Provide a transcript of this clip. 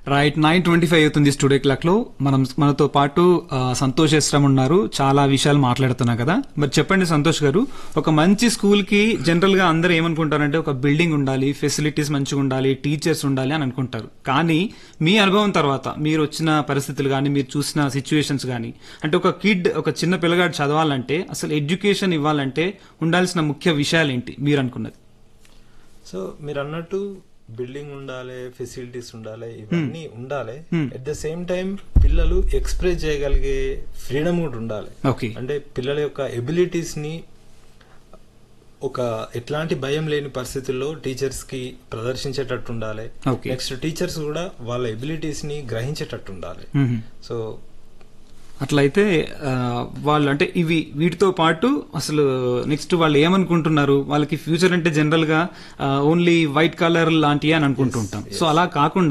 Right nine twenty five అవుతుంది studio clock లో మనం మనతో పాటు ఆ, సంతోష్ ఎస్రామ్ ఉన్నారు చాలా విషయాలు మాట్లాడుతున్నాం కదా మరి చెప్పండి సంతోష్ గారు ఒక మంచి స్కూల్ కి జనరల్ గా అందరూ ఏమనుకుంటారంటే ఒక బిల్డింగ్ ఉండాలి ఫెసిలిటీస్ మంచిగా ఉండాలి టీచర్స్ ఉండాలి అని అనుకుంటారు కానీ మీ అనుభవం తర్వాత మీరు వచ్చిన పరిస్థితులు కానీ మీరు చూసిన సిచ్యువేషన్స్ కానీ అంటే ఒక కిడ్ ఒక చిన్న పిల్లగాడు చదవాలంటే అసలు ఎడ్యుకేషన్ ఇవ్వాలంటే ఉండాల్సిన ముఖ్య విషయాలు ఏంటి మీరు అనుకున్నది సో మీరు అన్నట్టు బిల్డింగ్ ఉండాలి ఫెసిలిటీస్ ఉండాలి ఇవన్నీ ఉండాలి అట్ ద సేమ్ టైం పిల్లలు ఎక్స్ప్రెస్ చేయగలిగే ఫ్రీడమ్ కూడా ఉండాలి ఓకే అంటే పిల్లల యొక్క ఎబిలిటీస్ ని ఒక ఎట్లాంటి భయం లేని పరిస్థితుల్లో టీచర్స్ కి ప్రదర్శించేటట్టు ఉండాలి Okay. నెక్స్ట్ టీచర్స్ కూడా వాళ్ళ ఎబిలిటీస్ ని గ్రహించేటట్టు ఉండాలి మ్మ్. సో అట్లయితే ఆ, వాళ్ళు అంటే ఇవి వీటితో పాటు అసలు నెక్స్ట్ వాళ్ళు ఏమనుకుంటున్నారు వాళ్ళకి ఫ్యూచర్ అంటే జనరల్ గా ఓన్లీ వైట్ కలర్ లాంటివి అని అనుకుంటుంటాం సో అలా కాకుండా